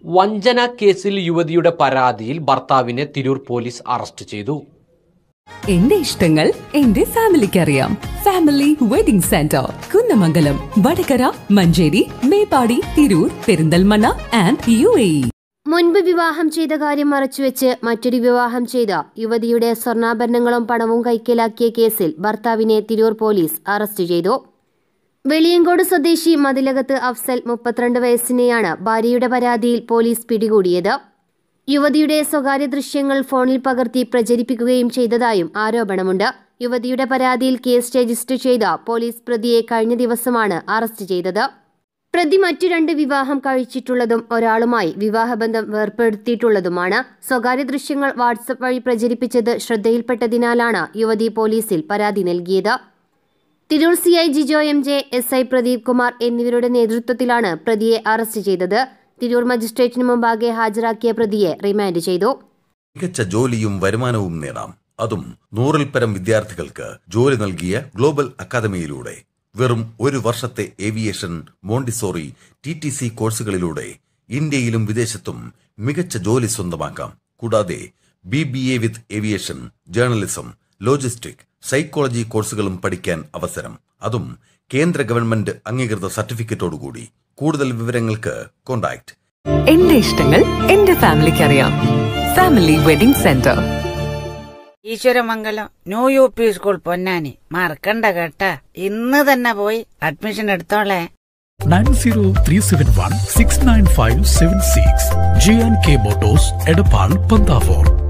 വഞ്ചന കേസിൽ യുവതിയുടെ പരാതിയിൽ ഭർത്താവിനെ തിരൂർ പോലീസ് അറസ്റ്റ് ചെയ്തു എന്റെ ഇഷ്ടങ്ങൾ എന്റെ ഫാമിലിക്ക് അറിയാം family wedding centre Kunnamangalam Vadakara Manjeri Meppadi Tirur Perinthalmanna and U A മുൻപ് വിവാഹം ചെയ്ത കാര്യം മറച്ചുവെച്ച് മറ്റൊരു വിവാഹം ചെയ്ത യുവതിയുടെ സ്വർണ്ണാഭരണങ്ങളും പണവും കൈക്കലാക്കിയ കേസിൽ ഭർത്താവിനെ തിരൂർ പോലീസ് അറസ്റ്റ് ചെയ്തു വെളിയങ്കോട് സ്വദേശി മതിലകത്ത് അഫ്സൽ മുപ്പത്തിരണ്ട് വയസ്സിനെയാണ് ഭാര്യയുടെ പരാതിയിൽ പോലീസ് പിടികൂടിയത് യുവതിയുടെ സ്വകാര്യ ദൃശ്യങ്ങൾ ഫോണിൽ പകർത്തി പ്രചരിപ്പിക്കുകയും ചെയ്തതായും ആരോപണമുണ്ട് യുവതിയുടെ പരാതിയിൽ കേസ് രജിസ്റ്റർ ചെയ്ത പോലീസ് പ്രതിയെ കഴിഞ്ഞ ദിവസമാണ് അറസ്റ്റ് ചെയ്തത് പ്രതി മറ്റു രണ്ട് വിവാഹം കഴിച്ചിട്ടുള്ളതും ഒരാളുമായി വിവാഹബന്ധം വേർപ്പെടുത്തിയിട്ടുള്ളതുമാണ് സ്വകാര്യ ദൃശ്യങ്ങൾ വാട്സപ്പ് വഴി പ്രചരിപ്പിച്ചത് ശ്രദ്ധയിൽപ്പെട്ടതിനാലാണ് യുവതി പോലീസിൽ പരാതി നൽകിയത് Tirur C I Jijo M J S I Pradeep Kumar എന്നിവരുടെ നേതൃത്വത്തിലാണ് പ്രതിയെ അറസ്റ്റ് ചെയ്തത് തിരൂർ മജിസ്ട്രേറ്റിന് മുമ്പാകെ ഹാജരാക്കിയ പ്രതിയെ റിമാൻഡ് ചെയ്തു മികച്ച ജോലിയും വരുമാനവും നേടാം അതും നൂറിൽ പരം വിദ്യാർത്ഥികൾക്ക് ജോലി നൽകിയ ഗ്ലോബൽ അക്കാദമിയിലൂടെ വെറും ഒരു വർഷത്തെ aviation Montessori T T C കോഴ്സുകളിലൂടെ ഇന്ത്യയിലും വിദേശത്തും മികച്ച ജോലി സ്വന്തമാക്കാം കൂടാതെ B B A with aviation journalism logistic psychology കോഴ്സുകളും പഠിക്കാൻ അവസരം അതും കേന്ദ്ര ഗവൺമെന്റ് അംഗീകൃത സർട്ടിഫിക്കറ്റോടുകൂടി കൂടുതൽ വിവരങ്ങൾക്ക് കോൺടാക്ട് എന്റെ ഇഷ്ടങ്ങൾ എന്റെ ഫാമിലിക്ക് അറിയാം family wedding centre Eswaramangalam new U P school Ponnani മറക്കണ്ട കേട്ടാ ഇന്ന് തന്നെ പോയി അഡ്മിഷൻ എടുത്തോളേ nine zero three seven one six nine five seven six G and K motors Edappal Panthavoor